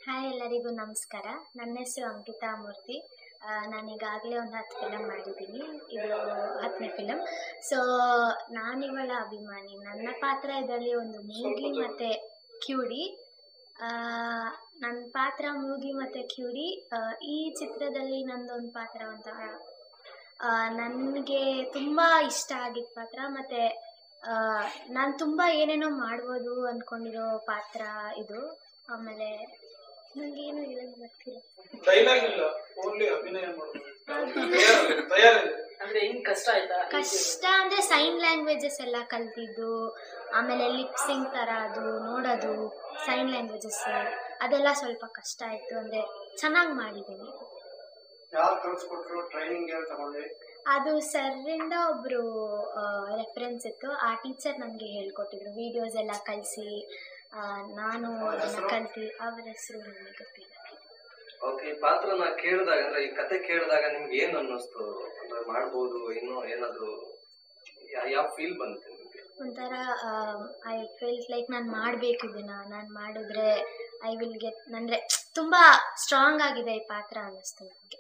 Hi ಎಲ್ಲರಿಗೂ ನಮಸ್ಕಾರ ನನ್ನ ಹೆಸರು ಅಂಕಿತಾ ಮೂರ್ತಿ ನಾನು ಈಗಾಗಲೇ ಒಂದು ಹತ್ತು ಫಿಲಮ್ ಮಾಡಿದ್ದೀನಿ ಇದು ಹತ್ತನೇ ಫಿಲಮ್ ಸೊ ನಾನಿವಳ ಅಭಿಮಾನಿ ನನ್ನ ಪಾತ್ರ ಇದರಲ್ಲಿ ಒಂದು ಮೂಗಿ ಮತ್ತು ಕ್ಯೂಡಿ ನನ್ನ ಪಾತ್ರ ಮೂಗಿ ಮತ್ತು ಕ್ಯೂಡಿ ಆ, ಈ ಚಿತ್ರದಲ್ಲಿ ನಂದೊಂದು ಪಾತ್ರ ಅಂತ ನನಗೆ ತುಂಬ ಇಷ್ಟ ಆಗಿದ್ದ ಪಾತ್ರ ಮತ್ತು ನಾನು ತುಂಬ ಏನೇನೋ ಮಾಡ್ಬೋದು ಅಂದ್ಕೊಂಡಿರೋ ಪಾತ್ರ ಇದು ಆಮೇಲೆ ನನಗೇನು ಹೇಳೋದು ಗೊತ್ತಿಲ್ಲ ಡೈಲಾಗ್ ಇಲ್ಲ ಓನ್ಲಿ ಅಭಿನಯ ಮಾಡೋದು ತಯಾರಿಲ್ಲ ತಯಾರಿಲ್ಲ ಅಂದ್ರೆ ಹೆಂಗ್ ಕಷ್ಟ ಆಯ್ತಾ ಕಷ್ಟ ಅಂದರೆ ಸೈನ್ ಲ್ಯಾಂಗ್ವೇಜಸ್ ಎಲ್ಲ ಕಲ್ತಿದ್ದು ಆಮೇಲೆ ಲಿಪ್ಸಿಂಗ್ ಥರ ಅದು ನೋಡೋದು ಸೈನ್ ಲ್ಯಾಂಗ್ವೇಜಸ್ ಅದೆಲ್ಲ ಸ್ವಲ್ಪ ಕಷ್ಟ ಆಯಿತು ಅಂದರೆ ಚೆನ್ನಾಗಿ ಮಾಡಿದ್ದೀನಿ ಯಾರು ಕಲ್ಸ್ಕೊಟ್ರು ಟ್ರೈನಿಂಗ್ ಏನು ತಗೊಂಡ್ರಿ ಅದು ಸರಿಂದ ಒಬ್ಬರು ರೆಫರೆನ್ಸ್ ಇತ್ತು ಆ ಟೀಚರ್ ನನಗೆ ಹೇಳ್ಕೊಟ್ಟಿದ್ರು ವಿಡಿಯೋಸ್ ಎಲ್ಲ ಕಳಿಸಿ ನಾನು ಅದನ್ನು ಕಲ್ತು ಅವ್ರ ಹೆಸರು ನನಗೆ ಗೊತ್ತಿಲ್ಲ ಓಕೆ ಈ ಪಾತ್ರನ ಕೇಳಿದಾಗ ಅಂದ್ರೆ ಈ ಕತೆ ಕೇಳಿದಾಗ ನಿಮ್ಗೆ ಏನ್ ಅನ್ನಿಸ್ತು ಅಂದ್ರೆ ಮಾಡ್ಬೋದು ಇನ್ನೂ ಏನಾದ್ರು ಯಾ- ಯಾವ ಫೀಲ್ ಬಂತು ನಿಮ್ಗೆ ಒಂಥರ ಐ ಫೀಲ್ಸ್ ಲೈಕ್ ನಾನು ಮಾಡಬೇಕು ಇದನ್ನ ನಾನು ಮಾಡಿದ್ರೆ ಐ ವಿಲ್ ಗೆಟ್ ಅಂದರೆ ತುಂಬ ಸ್ಟ್ರಾಂಗ್ ಆಗಿದೆ ಈ ಪಾತ್ರ ಅನ್ನಿಸ್ತು ನನಗೆ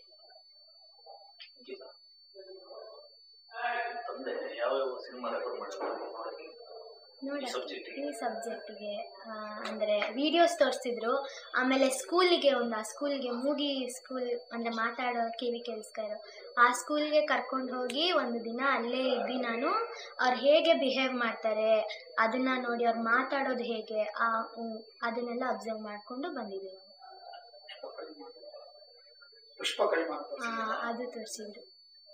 ತಂದೆ ಯಾವ ಸಿನಿಮಾ ರೆಫರ್ ಮಾಡಿದ್ರು ನೋಡಿ subject ಗೆ? ಈ ಸಬ್ಜೆಕ್ಟಿಗೆ ಅಂದರೆ ವಿಡಿಯೋಸ್ ತೋರಿಸಿದ್ರು ಆಮೇಲೆ ಸ್ಕೂಲಿಗೆ ಒಂದು ಆ ಸ್ಕೂಲ್ಗೆ ಮೂಗಿ ಸ್ಕೂಲ್ ಅಂದರೆ ಮಾತಾಡೋ ಕಿವಿ ಕೇಳಿಸ್ತಾ ಇರೋ ಆ ಸ್ಕೂಲ್ಗೆ ಕರ್ಕೊಂಡು ಹೋಗಿ ಒಂದು ದಿನ ಅಲ್ಲೇ ಇದ್ದು ನಾನು ಅವ್ರು ಹೇಗೆ ಬಿಹೇವ್ ಮಾಡ್ತಾರೆ ಅದನ್ನು ನೋಡಿ ಅವ್ರು ಮಾತಾಡೋದು ಹೇಗೆ ಆ ಹ್ಮ್, ಅದನ್ನೆಲ್ಲ ಅಬ್ಸರ್ವ್ ಮಾಡಿಕೊಂಡು ಬಂದಿದ್ದೀನಿ ಪುಷ್ಪ ಕಡಿಮೆ ಆ, ಅದು ತೋರಿಸಿದ್ರು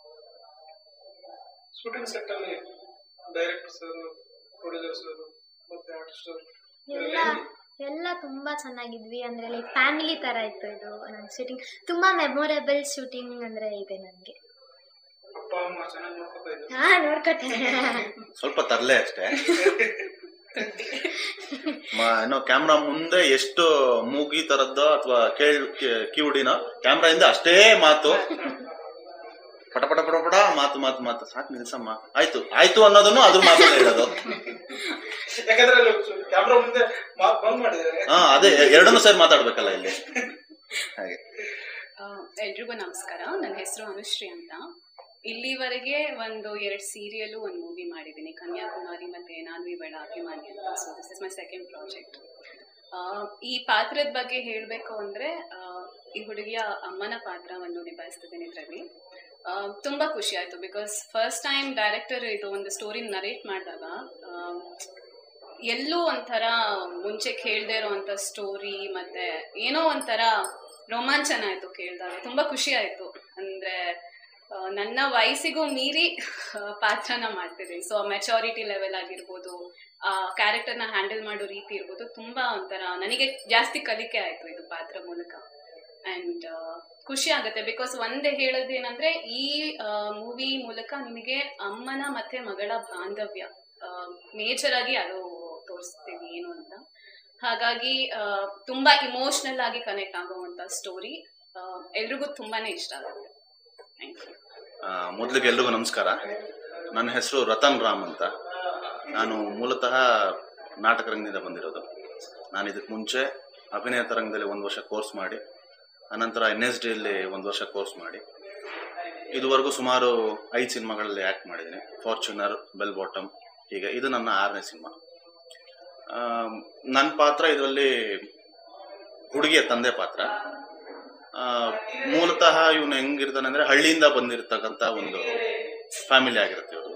ಶೂಟಿಂಗ್ ಸೆಟ್ ಅಲ್ಲಿ ಡೈರೆಕ್ಟರ್ ಸರ್ ಪ್ರೊಡ್ಯೂಸರ್ ಸರ್ ಮತ್ತೆ ಆರ್ಟಿಸ್ಟ್ ಎಲ್ಲ ಎಲ್ಲ ತುಂಬಾ ಚೆನ್ನಾಗಿದ್ವಿ ಅಂದ್ರೆ ಲೈಕ್ ಫ್ಯಾಮಿಲಿ ತರ ಇತ್ತು ಇದು ನನ್ನ ಶೂಟಿಂಗ್ ತುಂಬಾ ಮೆಮೊರೇಬಲ್ ಶೂಟಿಂಗ್ ಅಂದ್ರೆ ಇದೆ ನನಗೆ ಅಪ್ಪ ಅಮ್ಮ ಚೆನ್ನಾಗಿ ನೋಡ್ಕೊತಾ ಇದ್ರು ಹಾ ನೋಡ್ಕೊತಾರೆ ಸ್ವಲ್ಪ ತರಲೆ ಅಷ್ಟೇ ಮ- ಏನೋ ಕ್ಯಾಮ್ರಾ ಮುಂದೆ ಎಷ್ಟು ಮೂಗಿ ತರದ್ದೋ ಅಥವಾ ಕೇಳ್ ಕಿ- ಕಿವುಡಿನೋ ಕ್ಯಾಮ್ರಾ ಇಂದ ಅಷ್ಟೇ ಮಾತು ಪಟ ಪಟ ಪಟ ಪಟ ಮಾತು ಮಾತು ಮಾತು ಸಾಕು ನಿಲ್ಸಮ್ಮ ಆಯ್ತು ಆಯ್ತು ಅನ್ನೋದನ್ನು ಅದ್ರ ಮಾತನ್ನ ಹೇಳೋದು ಯಾಕಂದ್ರೆ ಅಲ್ಲಿ ಕ್ಯಾಮ್ರಾ ಮುಂದೆ ಮಾತು ಬಂದ್ ಮಾಡಿದ್ದಾರೆ ಹಾ ಅದೇ ಎರಡನ್ನೂ ಸೇರಿ ಮಾತಾಡ್ಬೇಕಲ್ಲ ಇಲ್ಲಿ ಹಾಗೆ ಎಲ್ರಿಗೂ ನಮಸ್ಕಾರ ನನ್ನ ಹೆಸರು ಅನುಶ್ರೀ ಅಂತ ಇಲ್ಲಿವರೆಗೆ ಒಂದು ಎರಡು ಸೀರಿಯಲು ಒಂದು ಮೂವಿ ಮಾಡಿದ್ದೀನಿ ಕನ್ಯಾಕುಮಾರಿ ಮತ್ತೆ ನಾನು ಇವಳ ಅಭಿಮಾನಿ ಅಂತ so this is my second project ಈ ಪಾತ್ರದ ಬಗ್ಗೆ ಹೇಳಬೇಕು ಅಂದರೆ ಈ ಹುಡುಗಿಯ ಅಮ್ಮನ ಪಾತ್ರವನ್ನು ನಿಭಾಯಿಸ್ತಿದ್ದೀನಿ ಇದರಲ್ಲಿ ತುಂಬ ಖುಷಿ ಆಯಿತು ಬಿಕಾಸ್ ಫಸ್ಟ್ ಟೈಮ್ ಡೈರೆಕ್ಟರ್ ಇದು ಒಂದು ಸ್ಟೋರಿ ನರೇಟ್ ಮಾಡಿದಾಗ ಎಲ್ಲೂ ಒಂಥರ ಮುಂಚೆ ಕೇಳದೆ ಇರೋವಂಥ ಸ್ಟೋರಿ ಮತ್ತೆ ಏನೋ ಒಂಥರ ರೋಮಾಂಚನ ಆಯ್ತು ಕೇಳಿದಾಗ ತುಂಬಾ ಖುಷಿ ಆಯ್ತು ಅಂದ್ರೆ ಆ, ನನ್ನ ವಯಸ್ಸಿಗೂ ಮೀರಿ ಆ, ಪಾತ್ರನ ಮಾಡ್ತಿದ್ದೀನಿ ಸೊ ಮೆಚಾರಿಟಿ ಲೆವೆಲ್ ಆಗಿರ್ಬೋದು ಆ ಕ್ಯಾರೆಕ್ಟರ್ನ ಹ್ಯಾಂಡಲ್ ಮಾಡೋ ರೀತಿ ಇರ್ಬೋದು ತುಂಬಾ ಒಂಥರ ನನಗೆ ಜಾಸ್ತಿ ಕಲಿಕೆ ಆಯ್ತು ಇದು ಪಾತ್ರ ಮೂಲಕ ಅಂಡ್ ಖುಷಿ ಆಗುತ್ತೆ ಬಿಕಾಸ್ ಒಂದೇ ಹೇಳೋದೇನಂದ್ರೆ ಈ ಮೂವಿ ಮೂಲಕ ನಿಮಗೆ ಅಮ್ಮನ ಮತ್ತೆ ಮಗಳ ಬಾಂಧವ್ಯ ಮೇಜರ್ ಆಗಿ ಅದು ತೋರಿಸ್ತೀವಿ ಏನು ಅಂತ ಹಾಗಾಗಿ ಆ, ತುಂಬಾ ಇಮೋಷನಲ್ ಆಗಿ ಕನೆಕ್ಟ್ ಆಗುವಂತ ಸ್ಟೋರಿ ಎಲ್ರಿಗೂ ತುಂಬಾನೇ ಇಷ್ಟ ಆಗುತ್ತೆ ಥ್ಯಾಂಕ್ ಯು ಆ, ಮೊದ್ಲಿಗೆ ಎಲ್ರಿಗೂ ನಮಸ್ಕಾರ ನನ್ನ ಹೆಸರು ರತನ್ ರಾಮ್ ಅಂತ ನಾನು ಮೂಲತಃ ನಾಟಕ ರಂಗದಿಂದ ಬಂದಿರೋದು ನಾನು ಇದಕ್ಕೆ ಮುಂಚೆ ಅಭಿನಯ ತರಂಗದಲ್ಲಿ ಒಂದು ವರ್ಷ ಕೋರ್ಸ್ ಮಾಡಿ ಅನಂತರ ಎನ್ ಎಸ್ ಡಿಯಲ್ಲಿ ಒಂದು ವರ್ಷ ಕೋರ್ಸ್ ಮಾಡಿ ಇದುವರೆಗೂ ಸುಮಾರು ಐದು ಸಿನಿಮಾಗಳಲ್ಲಿ ಆ್ಯಕ್ಟ್ ಮಾಡಿದ್ದೀನಿ ಫಾರ್ಚುನರ್ ಬೆಲ್ ಬಾಟಮ್ ಹೀಗೆ ಇದು ನನ್ನ ಆರನೇ ಸಿನಿಮಾ ನನ್ನ ಪಾತ್ರ ಇದರಲ್ಲಿ ಹುಡುಗಿಯ ತಂದೆ ಪಾತ್ರ ಆ, ಮೂಲತಃ ಇವನು ಹೆಂಗಿರ್ತಾನೆ ಅಂದ್ರೆ ಹಳ್ಳಿಯಿಂದ ಬಂದಿರತಕ್ಕಂತ ಒಂದು ಫ್ಯಾಮಿಲಿ ಆಗಿರುತ್ತೆ ಇವರು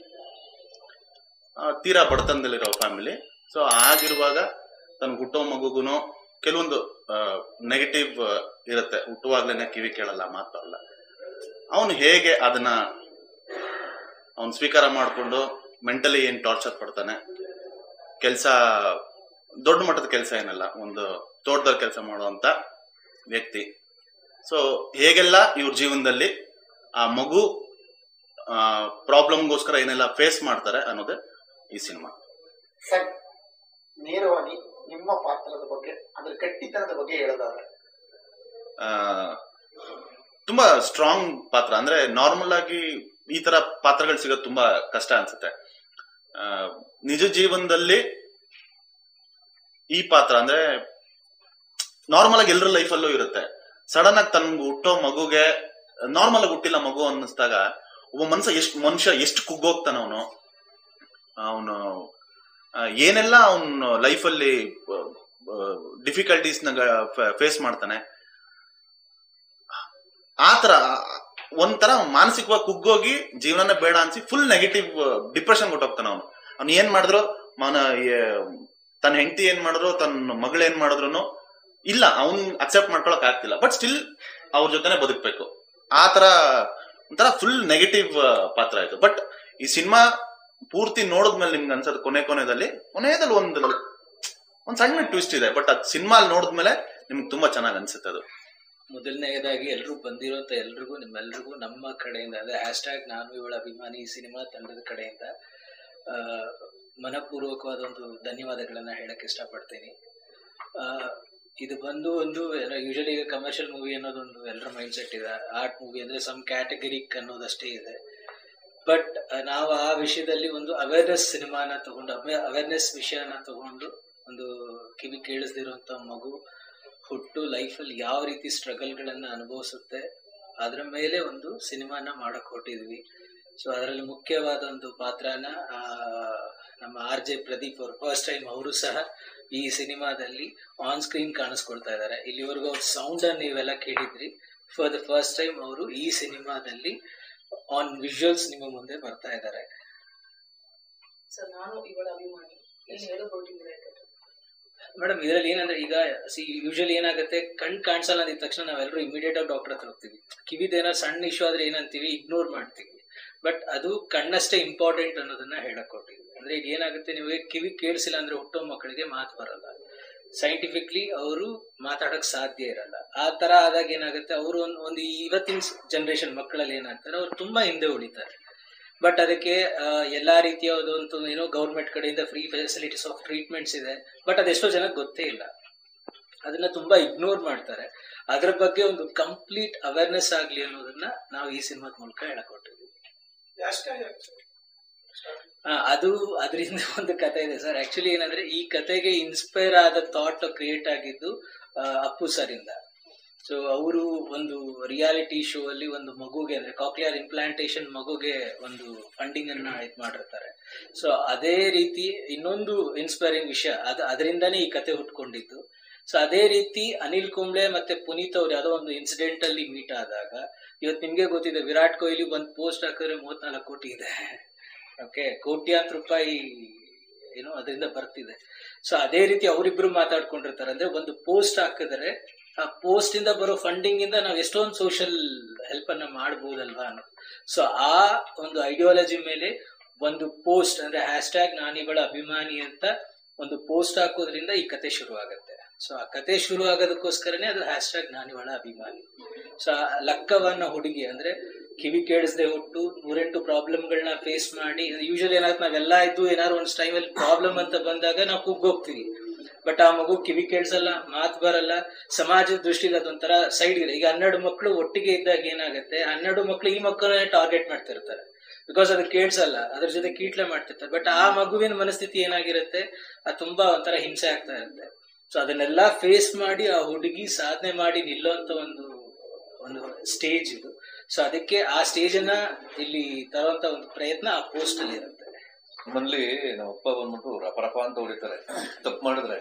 ತೀರಾ ಬಡತನದಲ್ಲಿರೋ ಫ್ಯಾಮಿಲಿ ಸೊ ಆಗಿರುವಾಗ ತನ್ನ ಹುಟ್ಟೋ ಮಗುಗುನು ಕೆಲವೊಂದು ನೆಗೆಟಿವ್ ಇರುತ್ತೆ ಹುಟ್ಟುವಾಗ್ಲೇನೆ ಕಿವಿ ಕೇಳಲ್ಲ ಮಾತು ಅಲ್ಲ ಅವನು ಹೇಗೆ ಅದನ್ನ ಅವನು ಸ್ವೀಕಾರ ಮಾಡಿಕೊಂಡು ಮೆಂಟಲಿ ಏನ್ ಟಾರ್ಚರ್ ಪಡ್ತಾನೆ ಕೆಲಸ ದೊಡ್ಡ ಮಟ್ಟದ ಕೆಲಸ ಏನಲ್ಲ ಒಂದು ತೋಟದಲ್ಲಿ ಕೆಲಸ ಮಾಡುವಂತ ವ್ಯಕ್ತಿ ಸೊ ಹೇಗೆಲ್ಲ ಇವ್ರ ಜೀವನದಲ್ಲಿ ಆ ಮಗು ಪ್ರಾಬ್ಲಮ್ಗೋಸ್ಕರ ಏನೆಲ್ಲ ಫೇಸ್ ಮಾಡ್ತಾರೆ ಅನ್ನೋದೇ ಈ ಸಿನಿಮಾ ಸರ್ ನೇರವಾಗಿ ನಿಮ್ಮ ಪಾತ್ರದ ಬಗ್ಗೆ ಅದ್ರ ಗಟ್ಟಿತನದ ಬಗ್ಗೆ ಹೇಳೋದಾದ್ರೆ ಆ, ತುಂಬಾ ಸ್ಟ್ರಾಂಗ್ ಪಾತ್ರ ಅಂದ್ರೆ ನಾರ್ಮಲ್ ಆಗಿ ಈ ತರ ಪಾತ್ರಗಳು ಸಿಗೋದು ತುಂಬಾ ಕಷ್ಟ ಅನ್ಸುತ್ತೆ ಆ, ನಿಜ ಜೀವನದಲ್ಲಿ ಈ ಪಾತ್ರ ಅಂದ್ರೆ ನಾರ್ಮಲ್ ಆಗಿ ಎಲ್ಲರ ಲೈಫಲ್ಲೂ ಇರುತ್ತೆ ಸಡನ್ ಆಗಿ ತನ್ಗೆ ಹುಟ್ಟೋ ಮಗುಗೆ ನಾರ್ಮಲ್ ಆಗಿ ಹುಟ್ಟಿಲ್ಲ ಮಗು ಅನ್ನಿಸ್ದಾಗ ಒಬ್ಬ ಮನ್ಸ ಎಷ್ಟು ಮನುಷ್ಯ ಎಷ್ಟು ಕುಗ್ಗೋಗ್ತಾನ ಅವನು ಅವನು ಏನೆಲ್ಲ ಅವನು ಲೈಫಲ್ಲಿ ಡಿಫಿಕಲ್ಟೀಸ್ ನ ಫೇಸ್ ಮಾಡ್ತಾನೆ ಆತರ ಒಂಥರ ಮಾನಸಿಕವಾಗಿ ಕುಗ್ಗೋಗಿ ಜೀವನನೇ ಬೇಡ ಅನ್ಸಿ ಫುಲ್ ನೆಗೆಟಿವ್ ಡಿಪ್ರೆಷನ್ ಕೊಟ್ಟೋಗ್ತಾನ ಅವನು ಅವ್ನು ಏನ್ ಮಾಡಿದ್ರು ಮನ ತನ್ನ ಹೆಂಡತಿ ಏನ್ ಮಾಡಿದ್ರು ತನ್ನ ಮಗಳು ಏನ್ ಮಾಡಿದ್ರು ಇಲ್ಲ ಅವ್ನ್ ಅಕ್ಸೆಪ್ಟ್ ಮಾಡ್ಕೊಳಕ್ ಆಗ್ತಿಲ್ಲ ಬಟ್ ಸ್ಟಿಲ್ ಅವ್ರ ಜೊತೆನೆ ಬದುಕ್ಬೇಕು ಆ ತರ ಒಂಥರ ಫುಲ್ ನೆಗೆಟಿವ್ ಪಾತ್ರ ಆಯ್ತು ಬಟ್ ಈ ಸಿನಿಮಾ ಪೂರ್ತಿ ನೋಡಿದ್ಮೇಲೆ ನಿಮ್ಗೆ ಅನ್ಸೋದು ಕೊನೆ ಕೊನೆದಲ್ಲಿ ಕೊನೆಯಲ್ಲಿ ಒಂದು ಒಂದ್ ಸಣ್ಣ ಟ್ವಿಸ್ಟ್ ಇದೆ ಬಟ್ ಅದ್ ಸಿನಿಮಾ ನೋಡಿದ್ಮೇಲೆ ನಿಮ್ಗೆ ತುಂಬಾ ಚೆನ್ನಾಗಿ ಅನ್ಸುತ್ತೆ ಅದು ಮೊದಲನೇದಾಗಿ ಎಲ್ರು ಬಂದಿರೋಂತ ಎಲ್ರಿಗೂ ನಿಮ್ಮೆಲ್ರಿಗೂ ನಮ್ಮ ಕಡೆಯಿಂದ ಅದೇ ಹ್ಯಾಶ್ ಟ್ಯಾಗ್ ನಾನು ಇವಳ ಅಭಿಮಾನಿ ಈ ಸಿನಿಮಾ ತಂಡದ ಕಡೆಯಿಂದ ಆ, ಮನಪೂರ್ವಕವಾದ ಒಂದು ಧನ್ಯವಾದಗಳನ್ನ ಹೇಳಕ್ ಇಷ್ಟಪಡ್ತೀನಿ ಆ, ಇದು ಬಂದು ಒಂದು ಯೂಶಲಿ ಈಗ ಕಮರ್ಷಿಯಲ್ ಮೂವಿ ಅನ್ನೋದೊಂದು ಎಲ್ಲರ ಮೈಂಡ್ ಸೆಟ್ ಇದೆ ಆರ್ಟ್ ಮೂವಿ ಅಂದ್ರೆ ಸಮ್ ಕ್ಯಾಟಗರಿಕ್ ಅನ್ನೋದಷ್ಟೇ ಇದೆ ಬಟ್ ನಾವು ಆ ವಿಷಯದಲ್ಲಿ ಒಂದು ಅವೇರ್ನೆಸ್ ಸಿನಿಮಾನ ತಗೊಂಡು ಅವೇರ್ನೆಸ್ ವಿಷಯನ ತಗೊಂಡು ಒಂದು ಕಿವಿ ಕೇಳಿಸ್ದಿರುವಂತ ಮಗು ಹುಟ್ಟು ಲೈಫಲ್ಲಿ ಯಾವ ರೀತಿ ಸ್ಟ್ರಗಲ್ಗಳನ್ನ ಅನುಭವಿಸುತ್ತೆ ಅದರ ಮೇಲೆ ಒಂದು ಸಿನಿಮಾನ ಮಾಡಕ್ ಹೊರಟಿದ್ವಿ ಸೊ ಅದರಲ್ಲಿ ಮುಖ್ಯವಾದ ಒಂದು ಪಾತ್ರನ ಆ, ನಮ್ಮ ಆರ್ ಜೆ ಪ್ರದೀಪ್ ಅವರು ಫಸ್ಟ್ ಟೈಮ್ ಅವರು ಸಹ ಈ ಸಿನಿಮಾದಲ್ಲಿ ಆನ್ ಸ್ಕ್ರೀನ್ ಕಾಣಿಸ್ಕೊಳ್ತಾ ಇದ್ದಾರೆ ಇಲ್ಲಿವರೆಗೂ ಅವ್ರ ಸೌಂಡ್ ಅನ್ನು ನೀವೆಲ್ಲ ಕೇಳಿದ್ರಿ ಫಾರ್ ದ ಫಸ್ಟ್ ಟೈಮ್ ಅವರು ಈ ಸಿನಿಮಾದಲ್ಲಿ ಆನ್ ವಿಜುವಲ್ಸ್ ನಿಮ್ಮ ಮುಂದೆ ಬರ್ತಾ ಇದ್ದಾರೆ ಸರ್ ನಾನು ಇವಳ ಅಭಿಮಾನಿ ಏನು ಹೇಳೋ ಹೊರಟಿದ್ದೀರಾ ಮೇಡಮ್ ಇದರಲ್ಲಿ ಏನಂದ್ರೆ ಈಗ ಸಿ ಯೂಶಲಿ ಏನಾಗುತ್ತೆ ಕಣ್ ಕಾಣಿಸಲ್ಲ ಅಂದಿದ ತಕ್ಷಣ ನಾವೆಲ್ಲರೂ ಇಮಿಡಿಯೇಟ್ ಆಗಿ ಡಾಕ್ಟರ್ ಹತ್ರ ಹೋಗ್ತೀವಿ ಕಿವಿದೇನಾದ್ರು ಸಣ್ಣ ಇಶ್ಯೂ ಆದ್ರೆ ಏನಂತೀವಿ ಇಗ್ನೋರ್ ಮಾಡ್ತೀವಿ ಬಟ್ ಅದು ಕಣ್ಣಷ್ಟೇ ಇಂಪಾರ್ಟೆಂಟ್ ಅನ್ನೋದನ್ನ ಹೇಳಕ್ ಕೊಟ್ಟಿದ್ವಿ ಅಂದ್ರೆ ಈಗ ಏನಾಗುತ್ತೆ ನಿಮಗೆ ಕಿವಿ ಕೇಳಿಸಿಲ್ಲ ಅಂದ್ರೆ ಹುಟ್ಟೋ ಮಕ್ಕಳಿಗೆ ಮಾತು ಬರಲ್ಲ ಸೈಂಟಿಫಿಕ್ಲಿ ಅವರು ಮಾತಾಡಕ್ ಸಾಧ್ಯ ಇರಲ್ಲ ಆ ತರ ಆದಾಗ ಏನಾಗುತ್ತೆ ಅವರು ಒಂದು ಒಂದು ಇವತ್ತಿನ ಜನರೇಷನ್ ಮಕ್ಕಳಲ್ಲಿ ಏನಾಗ್ತಾರೆ ಅವ್ರು ತುಂಬಾ ಹಿಂದೆ ಉಳಿತಾರೆ ಬಟ್ ಅದಕ್ಕೆ ಆ, ಎಲ್ಲಾ ರೀತಿಯ ಒಂದು ಏನೋ ಗೌರ್ಮೆಂಟ್ ಕಡೆಯಿಂದ ಫ್ರೀ ಫೆಸಿಲಿಟೀಸ್ ಆಫ್ ಟ್ರೀಟ್ಮೆಂಟ್ಸ್ ಇದೆ ಬಟ್ ಅದೆಷ್ಟೋ ಜನಕ್ಕೆ ಗೊತ್ತೇ ಇಲ್ಲ ಅದನ್ನ ತುಂಬಾ ಇಗ್ನೋರ್ ಮಾಡ್ತಾರೆ ಅದ್ರ ಬಗ್ಗೆ ಒಂದು ಕಂಪ್ಲೀಟ್ ಅವೇರ್ನೆಸ್ ಆಗ್ಲಿ ಅನ್ನೋದನ್ನ ನಾವು ಈ ಸಿನಿಮಾದ ಮೂಲಕ ಹೇಳಕೊಟ್ಟಿದ್ವಿ ಆ, ಅದು ಅದರಿಂದ ಒಂದು ಕತೆ ಇದೆ ಸರ್ ಆಕ್ಚುಲಿ ಏನಂದ್ರೆ ಈ ಕತೆಗೆ ಇನ್ಸ್ಪೈರ್ ಆದ ಥಾಟ್ ಕ್ರಿಯೇಟ್ ಆಗಿದ್ದು ಆ, ಅಪ್ಪು ಸರ್ ಇಂದ ಸೊ ಅವರು ಒಂದು ರಿಯಾಲಿಟಿ ಶೋ ಅಲ್ಲಿ ಒಂದು ಮಗುಗೆ ಅಂದ್ರೆ ಕಾಕ್ಲಿಯರ್ ಇಂಪ್ಲಾಂಟೇಶನ್ ಮಗುಗೆ ಒಂದು ಫಂಡಿಂಗ್ ಅನ್ನ ಇದ್ ಮಾಡಿರ್ತಾರೆ ಸೊ ಅದೇ ರೀತಿ ಇನ್ನೊಂದು ಇನ್ಸ್ಪೈರಿಂಗ್ ವಿಷಯ ಅದ ಅದರಿಂದಾನೇ ಈ ಕತೆ ಹುಟ್ಕೊಂಡಿದ್ದು ಸೊ ಅದೇ ರೀತಿ ಅನಿಲ್ ಕುಂಬ್ಳೆ ಮತ್ತೆ ಪುನೀತ್ ಅವ್ರು ಯಾವ್ದೋ ಒಂದು ಇನ್ಸಿಡೆಂಟ್ ಅಲ್ಲಿ ಮೀಟ್ ಆದಾಗ ಇವತ್ತು ನಿಮ್ಗೆ ಗೊತ್ತಿದೆ ವಿರಾಟ್ ಕೊಹ್ಲಿ ಒಂದ್ ಪೋಸ್ಟ್ ಹಾಕಿದ್ರೆ ಮೂವತ್ನಾಲ್ಕು ಕೋಟಿ ಇದೆ ಓಕೆ ಕೋಟ್ಯಾಂತರ ರೂಪಾಯಿ ಏನೋ ಅದರಿಂದ ಬರ್ತಿದೆ ಸೊ ಅದೇ ರೀತಿ ಅವರಿಬ್ರು ಮಾತಾಡ್ಕೊಂಡಿರ್ತಾರೆ ಅಂದ್ರೆ ಒಂದು ಪೋಸ್ಟ್ ಹಾಕಿದ್ರೆ ಆ ಪೋಸ್ಟ್ ಇಂದ ಬರೋ ಫಂಡಿಂಗ್ ಇಂದ ನಾವು ಎಷ್ಟೊಂದು ಸೋಷಿಯಲ್ ಹೆಲ್ಪ್ ಅನ್ನ ಮಾಡಬಹುದಲ್ವಾ ಅನ್ನೋದು ಸೊ ಆ ಒಂದು ಐಡಿಯಾಲಜಿ ಮೇಲೆ ಒಂದು ಪೋಸ್ಟ್ ಅಂದ್ರೆ ಹ್ಯಾಶ್ ಟ್ಯಾಗ್ ನಾನಿಗಳ ಅಭಿಮಾನಿ ಅಂತ ಒಂದು ಪೋಸ್ಟ್ ಹಾಕೋದ್ರಿಂದ ಈ ಕತೆ ಶುರು ಆಗುತ್ತೆ ಸೊ ಆ ಕತೆ ಶುರು ಆಗೋದಕ್ಕೋಸ್ಕರನೇ ಅದು ಹ್ಯಾಶ್ ಟ್ಯಾಗ್ ನಾನಿವಳ ಅಭಿಮಾನಿ ಸೊ ಆ ಲಕ್ಕವನ್ನ ಹುಡುಗಿ ಅಂದ್ರೆ ಕಿವಿ ಕೇಳಿಸದೆ ಹುಟ್ಟು ನೂರೆಂಟು ಪ್ರಾಬ್ಲಮ್ಗಳನ್ನ ಫೇಸ್ ಮಾಡಿ ಯೂಶಲಿ ಏನಾಗುತ್ತೆ ನಾವೆಲ್ಲ ಇದ್ದು ಏನಾದ್ರು ಒಂದು ಟೈಮಲ್ಲಿ ಪ್ರಾಬ್ಲಮ್ ಅಂತ ಬಂದಾಗ ನಾವು ಕುಗ್ಗೋಗ್ತೀವಿ ಬಟ್ ಆ ಮಗು ಕಿವಿ ಕೇಳಿಸಲ್ಲ ಮಾತು ಬರಲ್ಲ ಸಮಾಜದ ದೃಷ್ಟಿಲಿ ಅದೊಂಥರ ಸೈಡ್ ಇದೆ ಈಗ ಹನ್ನೆರಡು ಮಕ್ಕಳು ಒಟ್ಟಿಗೆ ಇದ್ದಾಗ ಏನಾಗುತ್ತೆ ಹನ್ನೆರಡು ಮಕ್ಕಳು ಈ ಮಕ್ಕಳನ್ನೇ ಟಾರ್ಗೆಟ್ ಮಾಡ್ತಿರ್ತಾರೆ ಬಿಕಾಸ್ ಅದು ಕೇಳಿಸಲ್ಲ ಅದ್ರ ಜೊತೆ ಕೀಟ್ಲೆ ಮಾಡ್ತಿರ್ತಾರೆ ಬಟ್ ಆ ಮಗುವಿನ ಮನಸ್ಥಿತಿ ಏನಾಗಿರುತ್ತೆ ಅದು ತುಂಬಾ ಒಂಥರ ಹಿಂಸೆ ಆಗ್ತಾ ಇರುತ್ತೆ ಸೊ ಅದನ್ನೆಲ್ಲ ಫೇಸ್ ಮಾಡಿ ಆ ಹುಡುಗಿ ಸಾಧನೆ ಮಾಡಿ ನಿಲ್ಲುವಂತ ಒಂದು ಒಂದು ಸ್ಟೇಜ್ ಇದು ಸೊ ಅದಕ್ಕೆ ಆ ಸ್ಟೇಜ್ ಅನ್ನ ಇಲ್ಲಿ ತರುವಂತ ಒಂದು ಪ್ರಯತ್ನ ಆ ಪೋಸ್ಟ್ ಅಲ್ಲಿ ಇರುತ್ತೆ ನಮ್ಮಲ್ಲಿ ನಮ್ಮ ಅಪ್ಪ ಬಂದ್ಬಿಟ್ಟು ರಪರಪ ಅಂತ ಹೊಡಿತಾರೆ ತಪ್ಪು ಮಾಡಿದ್ರೆ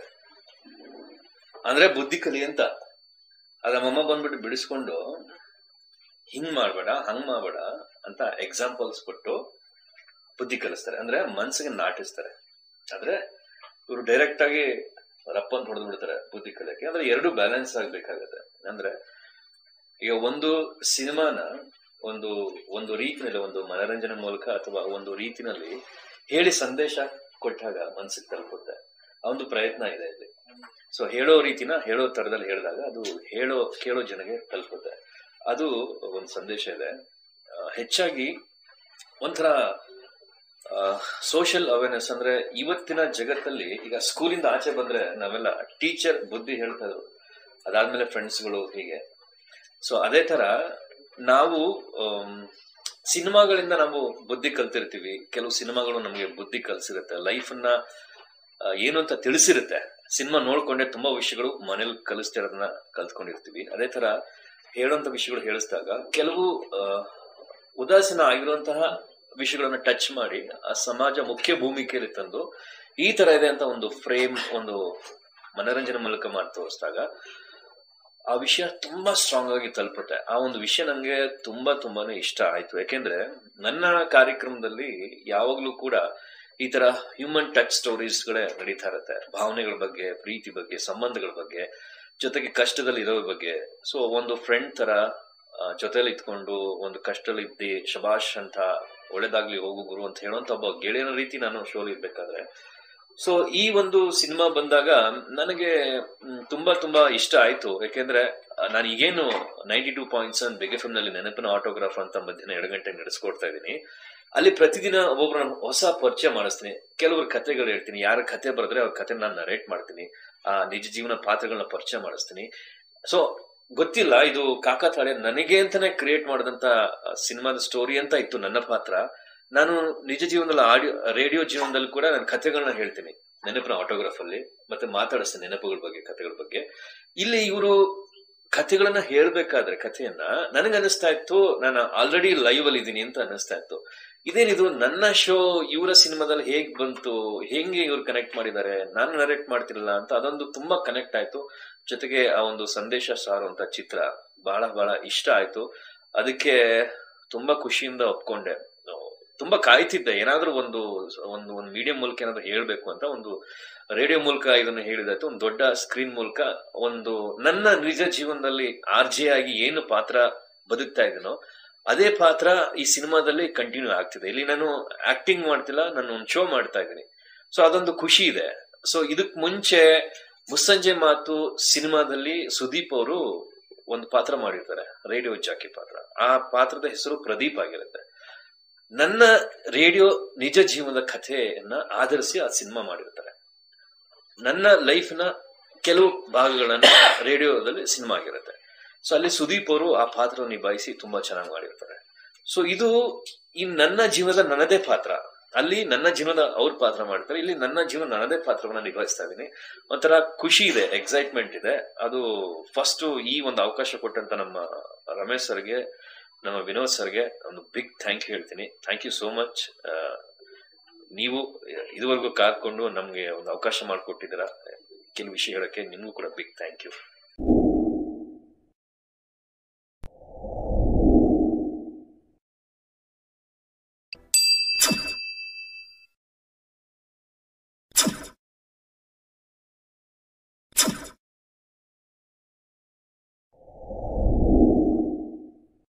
ಅಂದ್ರೆ ಬುದ್ಧಿ ಕಲಿ ಅಂತ ಅದ ನಮ್ಮಮ್ಮ ಬಂದ್ಬಿಟ್ಟು ಬಿಡಿಸ್ಕೊಂಡು ಹಿಂಗ್ ಮಾಡ್ಬೇಡ ಹಂಗ್ ಮಾಡ್ಬೇಡ ಅಂತ ಎಕ್ಸಾಂಪಲ್ಸ್ ಕೊಟ್ಟು ಬುದ್ಧಿ ಕಲಿಸ್ತಾರೆ ಅಂದ್ರೆ ಮನ್ಸಿಗೆ ನಾಟಿಸ್ತಾರೆ ಅಂದ್ರೆ ಇವರು ಡೈರೆಕ್ಟ್ ಆಗಿ ರಪ್ಪ ಅಂತ ಹೊಡೆದು ಬಿಡ್ತಾರೆ ಬುದ್ಧಿ ಕಲಿಯಕ್ಕೆ ಅಂದ್ರೆ ಎರಡು ಬ್ಯಾಲೆನ್ಸ್ ಆಗ್ಬೇಕಾಗತ್ತೆ ಅಂದ್ರೆ ಈಗ ಒಂದು ಸಿನಿಮಾನ ಒಂದು ಒಂದು ರೀತಿನಲ್ಲಿ ಒಂದು ಮನರಂಜನೆ ಮೂಲಕ ಅಥವಾ ಒಂದು ರೀತಿನಲ್ಲಿ ಹೇಳಿ ಸಂದೇಶ ಕೊಟ್ಟಾಗ ಮನ್ಸಿಗೆ ತಲುಪುತ್ತೆ ಆ ಒಂದು ಪ್ರಯತ್ನ ಇದೆ ಇಲ್ಲಿ ಸೊ ಹೇಳೋ ರೀತಿನ ಹೇಳೋ ತರದಲ್ಲಿ ಹೇಳಿದಾಗ ಅದು ಹೇಳೋ ಕೇಳೋ ಜನಗೆ ತಲುಪುತ್ತೆ ಅದು ಒಂದು ಸಂದೇಶ ಇದೆ ಆ, ಹೆಚ್ಚಾಗಿ ಒಂಥರ ಸೋಷಿಯಲ್ ಅವೇರ್ನೆಸ್ ಅಂದ್ರೆ ಇವತ್ತಿನ ಜಗತ್ತಲ್ಲಿ ಈಗ ಸ್ಕೂಲಿಂದ ಆಚೆ ಬಂದ್ರೆ ನಾವೆಲ್ಲ ಟೀಚರ್ ಬುದ್ಧಿ ಹೇಳ್ತಾ ಇದ್ರು ಅದಾದ್ಮೇಲೆ ಫ್ರೆಂಡ್ಸ್ಗಳು ಹೀಗೆ ಸೊ ಅದೇ ತರ ನಾವು ಆಮ್, ಸಿನಿಮಾಗಳಿಂದ ನಾವು ಬುದ್ಧಿ ಕಲ್ತಿರ್ತೀವಿ ಕೆಲವು ಸಿನಿಮಾಗಳು ನಮಗೆ ಬುದ್ಧಿ ಕಲ್ಸಿರುತ್ತೆ ಲೈಫನ್ನ ಆ, ಏನು ಅಂತ ತಿಳಿಸಿರುತ್ತೆ ಸಿನಿಮಾ ನೋಡ್ಕೊಂಡೆ ತುಂಬಾ ವಿಷಯಗಳು ಮನೇಲಿ ಕಲಿಸ್ತಿರೋದನ್ನ ಕಲ್ತ್ಕೊಂಡಿರ್ತೀವಿ ಅದೇ ತರ ಹೇಳುವಂತ ವಿಷಯಗಳು ಹೇಳಿಸಿದಾಗ ಕೆಲವು ಆ, ಉದಾಸೀನ ಆಗಿರುವಂತಹ ವಿಷಯಗಳನ್ನ ಟಚ್ ಮಾಡಿ ಆ ಸಮಾಜ ಮುಖ್ಯ ಭೂಮಿಕೆಯಲ್ಲಿ ತಂದು ಈ ತರ ಇದೆ ಅಂತ ಒಂದು ಫ್ರೇಮ್ ಒಂದು ಮನರಂಜನೆ ಮೂಲಕ ಮಾಡಿ ತೋರಿಸಿದಾಗ ಆ ವಿಷಯ ತುಂಬಾ ಸ್ಟ್ರಾಂಗ್ ಆಗಿ ತಲುಪುತ್ತೆ ಆ ಒಂದು ವಿಷಯ ನಂಗೆ ತುಂಬಾ ತುಂಬಾನೇ ಇಷ್ಟ ಆಯ್ತು ಯಾಕೆಂದ್ರೆ ನನ್ನ ಕಾರ್ಯಕ್ರಮದಲ್ಲಿ ಯಾವಾಗ್ಲೂ ಕೂಡ ಈ ತರ ಹ್ಯೂಮನ್ ಟಚ್ ಸ್ಟೋರೀಸ್ ಗಳೇ ನಡೀತಾ ಇರುತ್ತೆ ಭಾವನೆಗಳ ಬಗ್ಗೆ ಪ್ರೀತಿ ಬಗ್ಗೆ ಸಂಬಂಧಗಳ ಬಗ್ಗೆ ಜೊತೆಗೆ ಕಷ್ಟದಲ್ಲಿ ಇರೋದ್ರ ಬಗ್ಗೆ ಸೊ ಒಂದು ಫ್ರೆಂಡ್ ತರ ಆ, ಜೊತೆಲಿ ಇದ್ಕೊಂಡು ಒಂದು ಕಷ್ಟದಲ್ಲಿ ಇದ್ದಿ ಶಬಾಷ್ ಅಂತ ಒಳ್ಳೇದಾಗ್ಲಿ ಹೋಗು ಗುರು ಅಂತ ಹೇಳುವಂತ ಒಬ್ಬ ಗೆಳೆಯನ ರೀತಿ ನಾನು ಶೋಲಿ ಇರ್ಬೇಕಾದ್ರೆ ಸೊ ಈ ಒಂದು ಸಿನಿಮಾ ಬಂದಾಗ ನನಗೆ ಮ್, ತುಂಬಾ ತುಂಬಾ ಇಷ್ಟ ಆಯ್ತು ಯಾಕೆಂದ್ರೆ ಆ, ನಾನು ಈಗೇನು ninety two points on big F ನಲ್ಲಿ ನೆನಪಿನ ಆಟೋಗ್ರಾಫ್ ಅಂತ ಮಧ್ಯಾಹ್ನ ಎರಡು ಗಂಟೆಗೆ ನಡೆಸ್ಕೊಡ್ತಾ ಇದ್ದೀನಿ ಅಲ್ಲಿ ಪ್ರತಿದಿನ ಒಬ್ಬೊಬ್ಬರನ್ನ ಹೊಸ ಪರಿಚಯ ಮಾಡಿಸ್ತೀನಿ ಕೆಲವ್ರ ಕಥೆಗಳು ಹೇಳ್ತೀನಿ ಯಾರ ಕತೆ ಬರೆದ್ರೆ ಅವ್ರ ಕತೆ ನಾನು ನರೇಟ್ ಮಾಡ್ತೀನಿ ಆ ನಿಜ ಜೀವನ ಪಾತ್ರಗಳನ್ನ ಪರಿಚಯ ಮಾಡಿಸ್ತೀನಿ ಸೊ ಗೊತ್ತಿಲ್ಲ ಇದು ಕಾಕತಾಳೆ ನನಗೆ ಅಂತಾನೆ ಕ್ರಿಯೇಟ್ ಮಾಡಿದಂತ ಸಿನಿಮಾದ ಸ್ಟೋರಿ ಅಂತ ಇತ್ತು ನನ್ನ ಪಾತ್ರ ನಾನು ನಿಜ ಜೀವನದಲ್ಲಿ ಆಡಿಯೋ ರೇಡಿಯೋ ಜೀವನದಲ್ಲಿ ಕೂಡ ನನ್ನ ಕಥೆಗಳನ್ನ ಹೇಳ್ತೀನಿ ನೆನಪಿನ ಆಟೋಗ್ರಾಫ್ ಅಲ್ಲಿ ಮತ್ತೆ ಮಾತಾಡಿಸ್ತೀನಿ ನೆನಪುಗಳ ಬಗ್ಗೆ ಕಥೆಗಳ ಬಗ್ಗೆ ಇಲ್ಲಿ ಇವರು ಕಥೆಗಳನ್ನ ಹೇಳ್ಬೇಕಾದ್ರೆ ಕಥೆಯನ್ನ ನನಗೆ ಅನಿಸ್ತಾ ಇತ್ತು ನಾನು ಆಲ್ರೆಡಿ ಲೈವ್ ಅಲ್ಲಿ ಇದ್ದೀನಿ ಅಂತ ಅನಿಸ್ತಾ ಇತ್ತು ಇದೇನಿದು ನನ್ನ ಶೋ ಇವರ ಸಿನಿಮಾದಲ್ಲಿ ಹೇಗ್ ಬಂತು ಹೆಂಗೆ ಇವ್ರು ಕನೆಕ್ಟ್ ಮಾಡಿದ್ದಾರೆ ನಾನು ನರೇಟ್ ಮಾಡ್ತಿರಲ್ಲ ಅಂತ ಅದೊಂದು ತುಂಬಾ ಕನೆಕ್ಟ್ ಆಯ್ತು ಜೊತೆಗೆ ಆ ಒಂದು ಸಂದೇಶ ಸಾರುವಂತ ಚಿತ್ರ ಬಹಳ ಬಹಳ ಇಷ್ಟ ಆಯ್ತು ಅದಕ್ಕೆ ತುಂಬಾ ಖುಷಿಯಿಂದ ಒಪ್ಕೊಂಡೆ ತುಂಬಾ ಕಾಯ್ತಿದ್ದೆ ಏನಾದ್ರೂ ಒಂದು ಒಂದು ಒಂದು ಮೀಡಿಯಂ ಮೂಲಕ ಏನಾದ್ರು ಹೇಳ್ಬೇಕು ಅಂತ ಒಂದು ರೇಡಿಯೋ ಮೂಲಕ ಇದನ್ನ ಹೇಳಿದಾಯ್ತು ಒಂದು ದೊಡ್ಡ ಸ್ಕ್ರೀನ್ ಮೂಲಕ ಒಂದು ನನ್ನ ನಿಜ ಜೀವನದಲ್ಲಿ ಆರ್ಜೆ ಆಗಿ ಏನು ಪಾತ್ರ ಬದುಕ್ತಾ ಇದೀನೋ ಅದೇ ಪಾತ್ರ ಈ ಸಿನಿಮಾದಲ್ಲಿ ಕಂಟಿನ್ಯೂ ಆಗ್ತಿದೆ ಇಲ್ಲಿ ನಾನು ಆಕ್ಟಿಂಗ್ ಮಾಡ್ತಿಲ್ಲ ನಾನು ಒಂದು ಶೋ ಮಾಡ್ತಾ ಇದ್ದೀನಿ ಸೊ ಅದೊಂದು ಖುಷಿ ಇದೆ ಸೊ ಇದಕ್ ಮುಂಚೆ ಮುಸ್ಸಂಜೆ ಮಾತು ಸಿನಿಮಾದಲ್ಲಿ ಸುದೀಪ್ ಅವರು ಒಂದು ಪಾತ್ರ ಮಾಡಿರ್ತಾರೆ ರೇಡಿಯೋ ಜಾಕಿ ಪಾತ್ರ ಆ ಪಾತ್ರದ ಹೆಸರು ಪ್ರದೀಪ್ ಆಗಿರುತ್ತೆ ನನ್ನ ರೇಡಿಯೋ ನಿಜ ಜೀವನದ ಕಥೆಯನ್ನ ಆಧರಿಸಿ ಆ ಸಿನಿಮಾ ಮಾಡಿರ್ತಾರೆ ನನ್ನ ಲೈಫ್ನ ಕೆಲವು ಭಾಗಗಳನ್ನ ರೇಡಿಯೋದಲ್ಲಿ ಸಿನಿಮಾ ಆಗಿರುತ್ತೆ ಸೊ ಅಲ್ಲಿ ಸುದೀಪ್ ಅವರು ಆ ಪಾತ್ರ ನಿಭಾಯಿಸಿ ತುಂಬಾ ಚೆನ್ನಾಗಿ ಮಾಡಿರ್ತಾರೆ ಸೊ ಇದು ಈ ನನ್ನ ಜೀವನದ ನನ್ನದೇ ಪಾತ್ರ ಅಲ್ಲಿ ನನ್ನ ಜೀವನದ ಅವ್ರ ಪಾತ್ರ ಮಾಡ್ತಾರೆ ಇಲ್ಲಿ ನನ್ನ ಜೀವನ ನನ್ನದೇ ಪಾತ್ರವನ್ನ ನಿಭಾಯಿಸ್ತಾ ಇದ್ದೀನಿ ಒಂಥರ ಖುಷಿ ಇದೆ ಎಕ್ಸೈಟ್ಮೆಂಟ್ ಇದೆ ಅದು ಫಸ್ಟ್ ಈ ಒಂದು ಅವಕಾಶ ಕೊಟ್ಟಂತ ನಮ್ಮ ರಮೇಶ್ ಸರ್ಗೆ ನಮ್ಮ ವಿನೋದ್ ಸರ್ಗೆ ಒಂದು ಬಿಗ್ ಥ್ಯಾಂಕ್ ಯು ಹೇಳ್ತೀನಿ ಥ್ಯಾಂಕ್ ಯು ಸೋ ಮಚ್ ನೀವು ಇದುವರೆಗೂ ಕಾದ್ಕೊಂಡು ನಮ್ಗೆ ಒಂದು ಅವಕಾಶ ಮಾಡಿಕೊಟ್ಟಿದ್ದೀರಾ ಕೆಲವು ವಿಷಯ ಹೇಳಕ್ಕೆ ನಿಮ್ಗೂ ಕೂಡ ಬಿಗ್ ಥ್ಯಾಂಕ್ ಯು